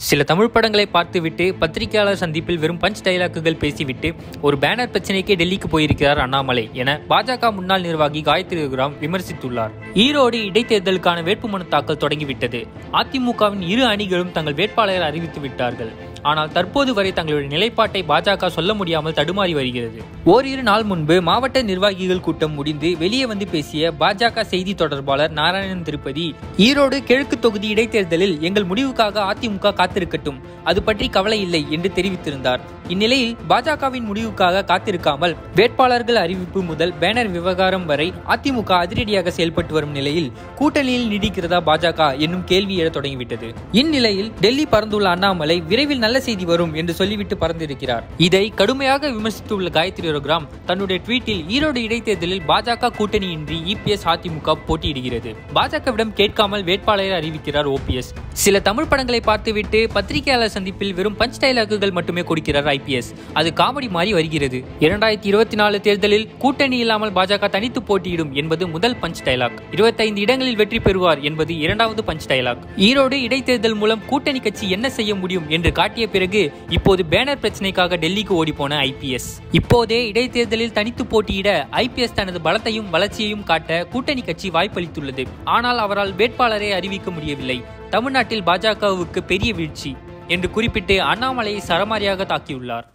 சில தமிழ் படங்களை பார்த்துவிட்டு பத்திரிகையாளர் சந்திப்பில் வெறும் பஞ்ச் டைலாக்குகள் பேசிவிட்டு ஒரு பேனர் பிரச்சனைக்கே டெல்லிக்கு போயிருக்கிறார் அண்ணாமலை என பாஜக முன்னாள் நிர்வாகி காயத்ரி ரகுராம் விமர்சித்துள்ளார் ஈரோடு இடைத்தேர்தலுக்கான வேட்புமனு தாக்கல் தொடங்கிவிட்டது அதிமுகவின் இரு அணிகளும் தங்கள் வேட்பாளரை அறிவித்து விட்டார்கள் ஆனால் தற்போது வரை தங்களுடைய நிலைப்பாட்டை பாஜக சொல்ல முடியாமல் தடுமாறி வருகிறது ஓரிரு நாள் முன்பு மாவட்ட நிர்வாகிகள் கூட்டம் முடிந்து வெளியே வந்து பேசிய பாஜக செய்தி தொடர்பாளர் நாராயணன் திருப்பதி ஈரோடு கிழக்கு தொகுதி இடைத்தேர்தலில் எங்கள் முடிவுக்காக அதிமுக காத்திருக்கட்டும் அது பற்றி கவலை இல்லை என்று தெரிவித்திருந்தார் இந்நிலையில் பாஜகவின் முடிவுக்காக காத்திருக்காமல் வேட்பாளர்கள் அறிவிப்பு முதல் பேனர் விவகாரம் வரை அதிமுக அதிரடியாக செயல்பட்டு வரும் நிலையில் கூட்டணியில் நீடிக்கிறதா பாஜக என்னும் கேள்வி எழத் தொடங்கிவிட்டது இந்நிலையில் டெல்லி பறந்துள்ள அண்ணாமலை விரைவில் நல்ல செய்தி வரும் என்று சொல்லிவிட்டு பறந்திருக்கிறார் இதை கடுமையாக விமர்சித்துள்ள காயத்ரி ரகுராம் தன்னுடைய ட்வீட்டில் ஈரோடு இடைத்தேர்தலில் பாஜக கூட்டணியின்றி இபிஎஸ் அதிமுக போட்டியிடுகிறது பாஜகவிடம் கேட்காமல் வேட்பாளரை அறிவிக்கிறார் ஓபிஎஸ் சில தமிழ் படங்களை பார்த்துவிட்டு பத்திரிகையாளர் சந்திப்பில் வெறும் பஞ்ச் டைலாக்குகள் மட்டுமே கொடுக்கிறார் ஐபிஎஸ் அது காமெடி மாறி வருகிறது இரண்டாயிரத்தி இருபத்தி நாலு தேர்தலில் கூட்டணி இல்லாமல் பாஜக தனித்து போட்டியிடும் என்பது முதல் பஞ்ச் டைலாக் இருபத்தைந்து இடங்களில் வெற்றி பெறுவார் என்பது இரண்டாவது பஞ்ச் டைலாக் ஈரோடு இடைத்தேர்தல் மூலம் கூட்டணி கட்சி என்ன செய்ய முடியும் என்று காட்டிய பிறகு இப்போது பேனர் பிரச்சனைக்காக டெல்லிக்கு ஓடிப்போன ஐபிஎஸ் இப்போதே இடைத்தேர்தலில் தனித்து போட்டியிட ஐபிஎஸ் தனது பலத்தையும் வளர்ச்சியையும் காட்ட கூட்டணி கட்சி வாய்ப்பளித்துள்ளது ஆனால் அவரால் வேட்பாளரை அறிவிக்க முடியவில்லை தமிழ்நாட்டில் பாஜகவுக்கு பெரிய வீழ்ச்சி என்று குறிப்பிட்டு அண்ணாமலையை சரமாரியாக தாக்கியுள்ளார்